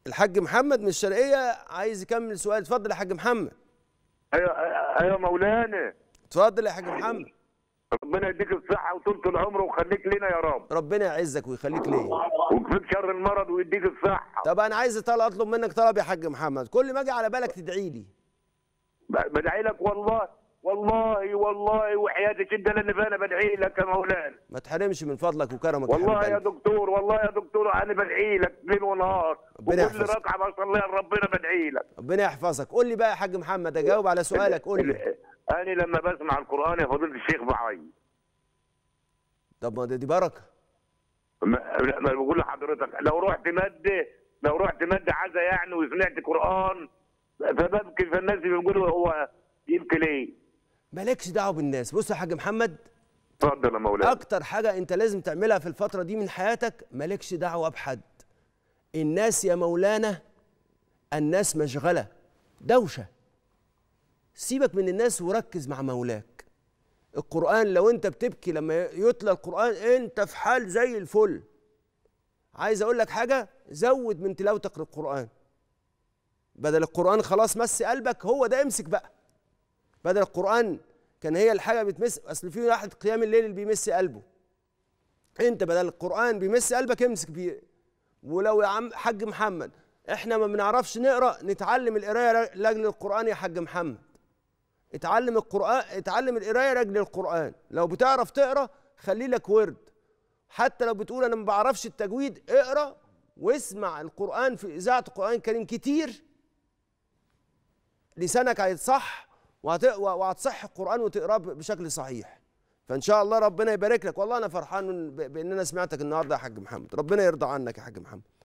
الحاج محمد من الشرقيه عايز يكمل سؤال اتفضل يا حاج محمد ايوه ايوه مولانا اتفضل يا حاج محمد ربنا يديك الصحه وطولة العمر ويخليك لنا يا رب ربنا يعزك ويخليك ليا ويكفيك شر المرض ويديك الصحه طب انا عايز طلب اطلب منك طلب يا حاج محمد كل ما اجي على بالك تدعي لي ب- بدعي لك والله والله والله وحياتي شده لان فانا بدعي لك يا مولانا ما تحرمش من فضلك وكرمك يا والله حبيب يا قلبي. دكتور والله يا دكتور انا بدعي لك ليل ونهار ربنا وكل يحفظك. ركعه بصليها لربنا بدعي لك ربنا يحفظك قول لي بقى يا حاج محمد اجاوب على سؤالك قول لي ال- انا لما بسمع القران يا فضيله الشيخ بعيط طب ما دي دي بركه ما لا، ما بقول لحضرتك لو رحت ماده لو رحت ماده عزا يعني وسمعت قران فببكي فالناس بيقولوا هو يبكي ليه؟ مالكش دعوه بالناس بص يا حاج محمد اتفضل يا مولانا اكتر حاجه انت لازم تعملها في الفتره دي من حياتك مالكش دعوه بحد الناس يا مولانا الناس مشغله دوشه سيبك من الناس وركز مع مولاك القران لو انت بتبكي لما يتلى القران انت في حال زي الفل عايز اقول لك حاجه زود من تلاوتك للقران بدل القران خلاص مس قلبك هو ده امسك بقى بدل القرآن كان هي الحاجة بتمس أصل في واحد قيام الليل اللي بيمس قلبه أنت بدل القرآن بيمس قلبك امسك بيه ولو يا عم حاج محمد احنا ما بنعرفش نقرا نتعلم القرايه لاجل القران يا حاج محمد اتعلم القران اتعلم القرايه لاجل القران لو بتعرف تقرا خلي لك ورد حتى لو بتقول انا ما بعرفش التجويد اقرا واسمع القران في اذاعه القران الكريم كتير لسانك هيتصح وهت- وهتصح القرآن وتقراه بشكل صحيح فإن شاء الله ربنا يبارك لك والله أنا فرحان ب- بأن أنا سمعتك النهاردة يا حاج محمد ربنا يرضى عنك يا حاج محمد